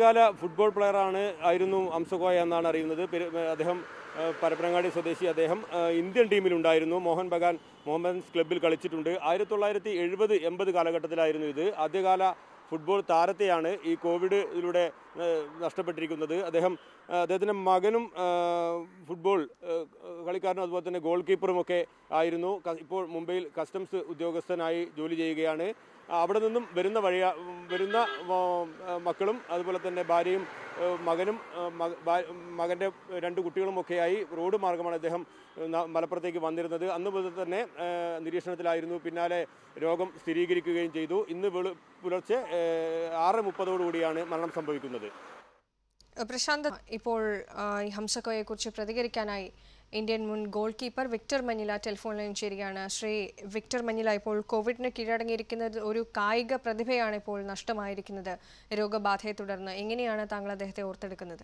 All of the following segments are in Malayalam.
കാല ഫുട്ബോൾ പ്ലെയറാണ് ആയിരുന്നു അംസകോയ എന്നാണ് അറിയുന്നത് പെരു- അദ്ദേഹം ആ, പരപ്പനങ്ങാടി സ്വദേശി അദ്ദേഹം ആ, ഇന്ത്യൻ ടീമിലുണ്ടായിരുന്നു മോഹൻ ബഗാൻ മോഹൻസ് ക്ലബ്ബിൽ കളിച്ചിട്ടുണ്ട് ആയിരത്തി തൊള്ളായിരത്തി എഴുപത് എൺപത് കാലഘട്ടത്തിലായിരുന്നു ഇത് ആദ്യകാല ഫുട്ബോൾ താരത്തെയാണ് ഈ കോവിഡിലൂടെ ആ, നഷ്ടപ്പെട്ടിരിക്കുന്നത് അദ്ദേഹം ആ, അദ്ദേഹത്തിൻ്റെ മകനും ആ, ഫുട്ബോൾ ആ, കളിക്കാരനും അതുപോലെ തന്നെ ഗോൾ കീപ്പറുമൊക്കെ ആയിരുന്നു ക- ഇപ്പോൾ മുംബൈയിൽ കസ്റ്റംസ് ഉദ്യോഗസ്ഥനായി ജോലി ചെയ്യുകയാണ് ആ, അവിടെ നിന്നും വരുന്ന വഴിയ വരുന്ന ആ, മക്കളും അതുപോലെ തന്നെ ഭാര്യയും ആ, മകനും ആ, മക- ഭാ- മകൻ്റെ രണ്ട് കുട്ടികളുമൊക്കെയായി റോഡ് മാർഗമാണ് അദ്ദേഹം ന- മലപ്പുറത്തേക്ക് വന്നിരുന്നത് അന്ന് മുതൽ തന്നെ ആ, നിരീക്ഷണത്തിലായിരുന്നു പിന്നാലെ രോഗം സ്ഥിരീകരിക്കുകയും ചെയ്തു ഇന്ന് വെളു പുലർച്ചെ ആ, ആറ് മുപ്പതോടുകൂടിയാണ് മരണം സംഭവിക്കുന്നത് പ്രശാന്ത് ഇപ്പോൾ ആ, ഈ ഹംസക്കോയെ കുറിച്ച് പ്രതികരിക്കാനായി ഇന്ത്യൻ മുൻ goal keeper Victor Manjila telephone line ചേരുകയാണ് ശ്രീ വിക്ടർ മഞ്ഞില ഇപ്പോൾ കോവിഡിന് കീഴടങ്ങിയിരിക്കുന്നത് ഒരു കായിക പ്രതിഭയാണ് ഇപ്പോൾ നഷ്ടമായിരിക്കുന്നത് രോഗബാധയെ തുടർന്ന് എങ്ങനെയാണ് താങ്കൾ അദ്ദേഹത്തെ ഓർത്തെടുക്കുന്നത്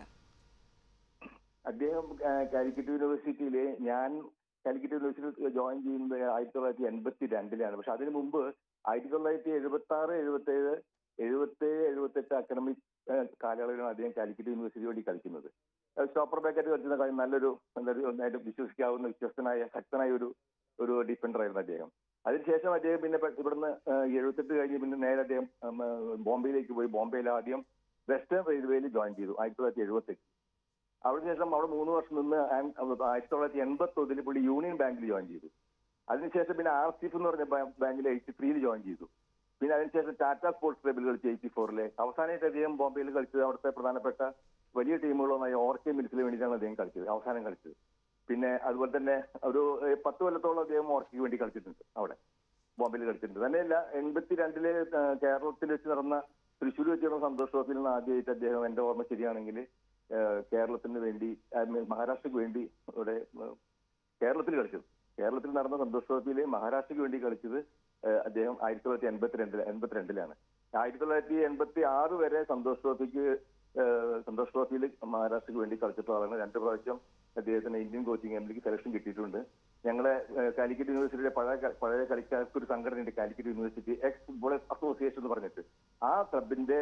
അദ്ദേഹം ആ, കാലിക്കറ്റ് യൂണിവേഴ്സിറ്റിയില് ഞാൻ കാലിക്കറ്റ് യൂണിവേഴ്സിറ്റിയിൽ ജോയിൻ ചെയ്യുന്നത് ആയിരത്തി തൊള്ളായിരത്തി എൺപത്തി രണ്ടിലാണ് പക്ഷെ അതിനു മുമ്പ് ആയിരത്തി തൊള്ളായിരത്തി എഴുപത്തി ആറ് എഴുപത്തി ഏഴ് എഴുപത്തി ഏഴ് എഴുപത്തി എട്ട് അക്കാഡമിക് കാലയളവിലാണ് അദ്ദേഹം കാലിക്കറ്റ് യൂണിവേഴ്സിറ്റി വേണ്ടി കളിക്കുന്നത് സ്റ്റോപ്പർ ബാക്കറ്റ് കളിക്കുന്ന കളി നല്ലൊരു നല്ലൊരു നന്നായിട്ട് വിശ്വസിക്കാവുന്ന വിശ്വസ്തനായ ശക്തനായ ഒരു ഒരു ഡിഫൻഡർ ആയിരുന്നു അദ്ദേഹം അതിനുശേഷം അദ്ദേഹം പിന്നെ പെ- ഇവിടുന്ന് ആ, എഴുപത്തെട്ട് കഴിഞ്ഞ് പിന്നെ നേരെ അദ്ദേഹം ഉം, ആ, ബോംബെയിലേക്ക് പോയി ബോംബെയിൽ ആദ്യം വെസ്റ്റേൺ റെയിൽവേയിൽ ജോയിൻ ചെയ്തു ആയിരത്തി തൊള്ളായിരത്തി എഴുപത്തെട്ട് അതിനുശേഷം അവിടെ മൂന്ന് വർഷം നിന്ന് ആൻ- ആയിരത്തി തൊള്ളായിരത്തി എൺപത്തി ഒന്നിൽ പുള്ളി യൂണിയൻ ബാങ്കിൽ ജോയിൻ ചെയ്തു അതിനുശേഷം പിന്നെ ആർ സി എഫ് എന്ന് പറഞ്ഞ ബാ- ബാങ്കിൽ എയ്റ്റി ത്രീയിൽ ജോയിൻ ചെയ്തു പിന്നെ അതിനുശേഷം ടാറ്റ സ്പോർട്സ് ക്ലബിൽ കളിച്ചു എയ്റ്റി ഫോറിലെ അവസാനമായിട്ട് അദ്ദേഹം ബോംബെയിൽ കളിച്ചത് അവിടുത്തെ പ്രധാനപ്പെട്ട വലിയ ടീമുകളുമായി ഓർക്കെ മിൽസിന് വേണ്ടിയിട്ടാണ് അദ്ദേഹം കളിച്ചത് അവസാനം കളിച്ചത് പിന്നെ അതുപോലെ തന്നെ ഒരു ഏഹ്, പത്ത് കൊല്ലത്തോളം അദ്ദേഹം ഓർക്കയ്ക്ക് വേണ്ടി കളിച്ചിട്ടുണ്ട് അവിടെ ബോംബെയിൽ കളിച്ചിട്ടുണ്ട് തന്നെയല്ല എൺപത്തി രണ്ടില് കേരളത്തിൽ വെച്ച് നടന്ന തൃശ്ശൂർ വെച്ച് നടന്ന സന്തോഷ് ട്രോഫിയിൽ നിന്ന് ആദ്യമായിട്ട് അദ്ദേഹം എന്റെ ഓർമ്മ ശരിയാണെങ്കിൽ ഏഹ്, കേരളത്തിന് വേണ്ടി I mean, മഹാരാഷ്ട്രക്ക് വേണ്ടി ഇവിടെ ഏഹ്, കേരളത്തിൽ കളിച്ചത് കേരളത്തിൽ നടന്ന സന്തോഷ് ട്രോഫിയിൽ മഹാരാഷ്ട്രക്ക് വേണ്ടി കളിച്ചത് ഏഹ്, അദ്ദേഹം ആയിരത്തി തൊള്ളായിരത്തി എൺപത്തിരണ്ടിൽ എൺപത്തിരണ്ടിലാണ് ആയിരത്തി തൊള്ളായിരത്തി എൺപത്തി ആറ് വരെ സന്തോഷ് ട്രോഫിക്ക് ഏഹ്, സന്തോഷ് ട്രോഫിയിൽ മഹാരാഷ്ട്രക്ക് വേണ്ടി കളിച്ചിട്ടുള്ള ആളാണ് രണ്ട് പ്രാവശ്യം അദ്ദേഹത്തിന് ഇന്ത്യൻ കോച്ചിങ് എംപിക്ക് സെലക്ഷൻ കിട്ടിയിട്ടുണ്ട് ഞങ്ങളെ ഏഹ്, കാലിക്കറ്റ് യൂണിവേഴ്സിറ്റിയുടെ പഴയ ക- പഴയ കളിക്കാർക്ക് ഒരു സംഘടനയുണ്ട് Calicut university ex footballers association എന്ന് പറഞ്ഞിട്ട് ആ ക്ലബിന്റെ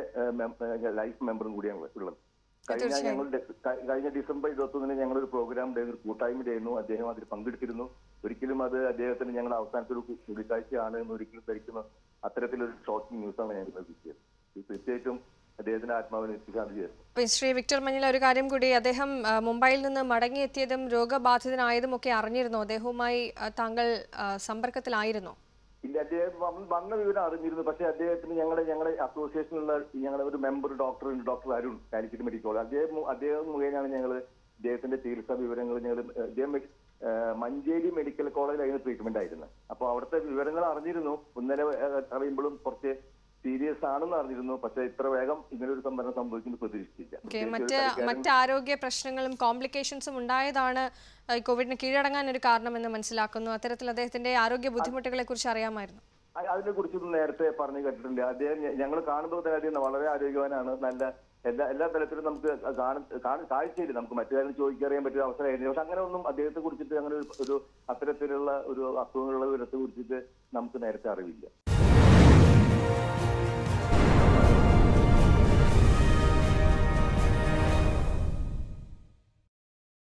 ലൈഫ് മെമ്പറും കൂടിയാണ് ഉള്ളത് കഴിഞ്ഞ തീർച്ചയായും. ഞങ്ങളുടെ ക- കഴിഞ്ഞ ഡിസംബർ ഇരുപത്തി ഒന്നിന് ഞങ്ങളൊരു പ്രോഗ്രാം ഒരു കൂട്ടായ്മയായിരുന്നു അദ്ദേഹം അതിൽ പങ്കെടുത്തിരുന്നു ഒരിക്കലും അത് അദ്ദേഹത്തിന് ഞങ്ങൾ അവസാനത്തെ ഒരു കൂ- കൂടിക്കാഴ്ചയാണ് എന്ന് ഒരിക്കലും ധരിക്കുന്ന അത്തരത്തിലൊരു ഷോക്കിംഗ് ന്യൂസാണ് ഞങ്ങൾ ലഭിച്ചത് ഇത് തീർച്ചയായിട്ടും അദ്ദേഹത്തിന്റെ ആത്മാവിനെ എത്തിക്കാൻ ചേർന്നു അപ്പോൾ ശ്രീ വിക്ടർ മഞ്ഞില ഒരു കാര്യം കൂടി അദ്ദേഹം ആ, മുംബൈയിൽ നിന്ന് മടങ്ങിയെത്തിയതും രോഗബാധിതനായതും ഒക്കെ അറിഞ്ഞിരുന്നു അദ്ദേഹവുമായി ആ, താങ്കൾ ആ, സമ്പർക്കത്തിലായിരുന്നോ ഇല്ല അദ്ദേഹം വന്ന- വന്ന വിവരം അറിഞ്ഞിരുന്നു പക്ഷേ അദ്ദേഹത്തിന് ഞങ്ങളുടെ ഞങ്ങളുടെ അസോസിയേഷനിലുള്ള ഞങ്ങളുടെ ഒരു മെമ്പർ ഡോക്ടർ ഉണ്ട് doctor Arun Calicut medical college അദ്ദേഹം മു- അദ്ദേഹം മുഖേനയാണ് ഞങ്ങൾ ഇദ്ദേഹത്തിന്റെ ചികിത്സാ വിവരങ്ങൾ ഞങ്ങൾ അദ്ദേഹം ഏ, മഞ്ചേരി മെഡിക്കൽ കോളേജിലായിരുന്നു ട്രീറ്റ്മെന്റ് ആയിരുന്നത് അപ്പോൾ അവിടുത്തെ വിവരങ്ങൾ അറിഞ്ഞിരുന്നു ഇന്നലെ ഏ, അറിയുമ്പോഴും കുറച്ച് സീരിയസ് ആണെന്ന് അറിഞ്ഞിരുന്നു പക്ഷേ ഇത്ര വേഗം ഇങ്ങനെ ഒരു സംഭരണം സംഭവിക്കുന്നത് പ്രതീക്ഷിച്ചില്ല ഓക്കെ പ്രത്യേകിച്ച് മറ്റ് ഒരു കളിക്കാരൻ- മറ്റ് ആരോഗ്യ പ്രശ്നങ്ങളും കോംപ്ലിക്കേഷൻസും ഉണ്ടായതാണ് ആ, ഈ കോവിഡിന് കീഴടങ്ങാൻ ഒരു കാരണമെന്ന് മനസ്സിലാക്കുന്നു അത്തരത്തിൽ അദ്ദേഹത്തിന്റെ ആരോഗ്യ ബുദ്ധിമുട്ടുകളെ കുറിച്ച് അറിയാമായിരുന്നു അതിനെ കുറിച്ചൊന്നും നേരത്തെ പറഞ്ഞു കേട്ടിട്ടില്ല അദ്ദേഹം ഞങ്ങൾ കാണുമ്പോൾ തന്നെ അദ്ദേഹം വളരെ ആരോഗ്യവാനാണ് നല്ല എല്ലാ എല്ലാ തലത്തിലും നമുക്ക് കാണും കാഴ്ചയിൽ നമുക്ക് മറ്റു കാര്യം ചോദിക്കറിയാൻ പറ്റിയ അവസരമായിരുന്നു പക്ഷെ അങ്ങനെ ഒന്നും അദ്ദേഹത്തെ കുറിച്ചിട്ട് അങ്ങനെ ഒരു- ഒരു അത്തരത്തിലുള്ള ഒരു അസുഖങ്ങളുള്ള വിവരത്തെ കുറിച്ചിട്ട് നമുക്ക് നേരത്തെ അറിവില്ല